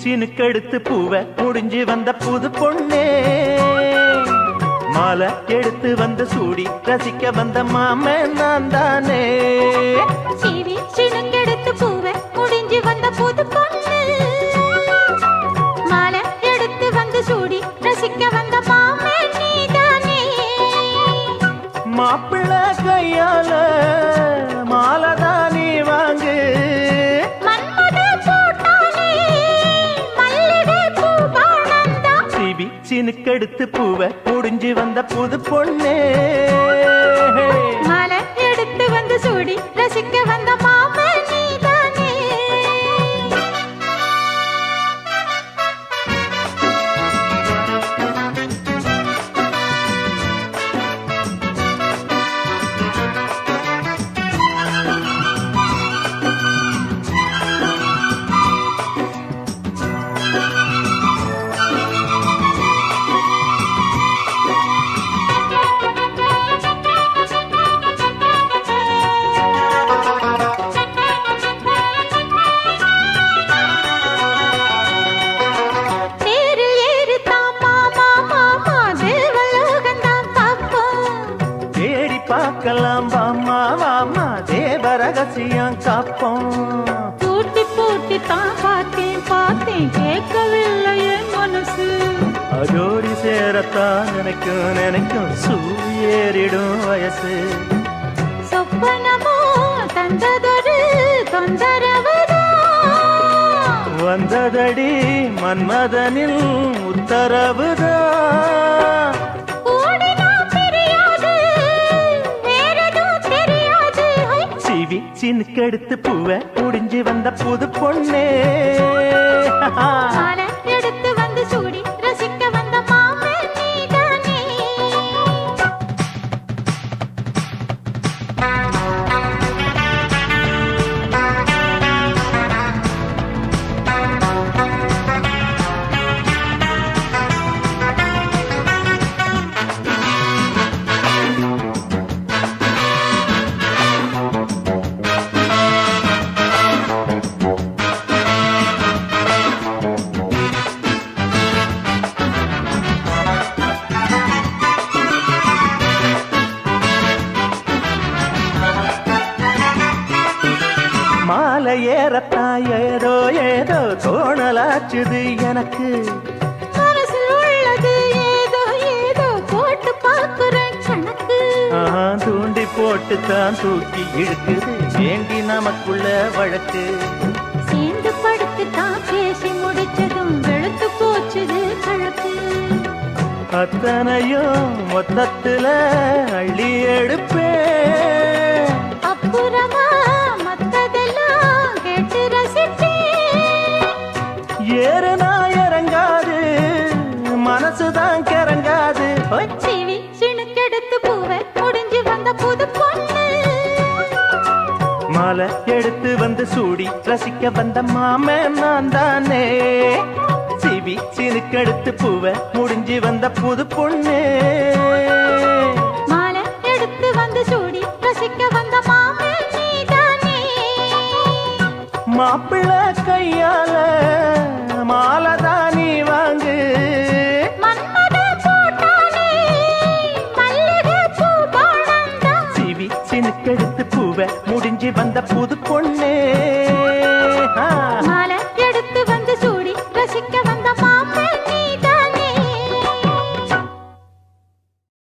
சினுக்கெடுத்து பூவ முடிஞ்சு வந்த புது பொண்ணே மாலை எடுத்து வந்து சூடி ரசிக்க வந்த மாமன் நான் தானே சீவி சினுங்கெடுத்து பூவை முடிஞ்சு வந்த புது பொண்ணு மாலை எடுத்து வந்து சூடி ரசிக்க வந்த மாமே நீதானே மாப்பிள்ள கையால மாலை தான் நீ வாங்கு மன்மத பூட்டானே மல்லிகை பூபானந்தான் சிவி சினுக்கெடுத்து பூவ முடிஞ்சு வந்த புது பொண்ணே மாலை எடுத்து வந்து சூடி ரசிக்க வந்த மாமே நீதானே தேரில் ஏறித்தான் மாமா மாமா தேவலோகந்தான் காப்போம் தேடி பார்க்கலாம் வாமா வாமா தேவ ரகசியம் காப்போம் பூட்டி பூட்டி தான் பார்த்தேன் பார்த்தேன் கேட்கவில்லை என் மனசு அதோடி சேரத்தான் நினைக்கும் நினைக்கும் சூரியேறிடும் வயசு சொப்பனமோ தந்ததொரு தொந்தரவுதான் வந்ததடி மன்மதனில் உத்தரவுதான் கூடினா தெரியாது வேறெதுவும் தெரியாது ஹை! சிவி சினுக்கெடுத்து பூவ முடிஞ்சு வந்த புது பொண்ணே மாலை எடுத்து வந்து சூடி ரசிக்க வந்த மாமே நீதானே மாலை ஏறத்தான் ஏதோ ஏதோ தோணலாச்சுது எனக்கு மனசில் உள்ளது ஏதோ ஏதோ போட்டு பார்க்கிறேன் கணக்கு ஆஹா, தூண்டி போட்டு தான் தூக்கி இழுக்குது வேண்டி நமக்குள்ள வழக்கு சேர்ந்து படுத்து தான் பேசி முடிச்சதும் வெளுத்து போச்சுது கழக்கு அத்தனையும் மொத்தத்துல அள்ளி எடுப்பே அப்புறமா மத்ததெல்லாம் கேட்டு ரசிச்சேன் ஏறுனா இறங்காது மனசுதான் கிறங்காது ஹோய். சிவி சிணுக்கெடுத்து பூவை முடிஞ்சு வந்த புது பொண்ணு மாலை எடுத்து வந்து சூடி ரசிக்க வந்த மாமன் நான் தானே சிவி சினுக்கெடுத்து பூவ முடிஞ்சு வந்த புது பொண்ணு மாலை எடுத்து வந்து சூடி ரசிக்க வந்த மாமே நீதானே மாப்பிள்ள கையால மாலை தான் நீ வாங்கு மன்மத பூட்டானே மல்லிகை பூபானந்தான் சிவி சினுக்கெடுத்து பூவ முடிஞ்சு வந்த புது பொண்ணே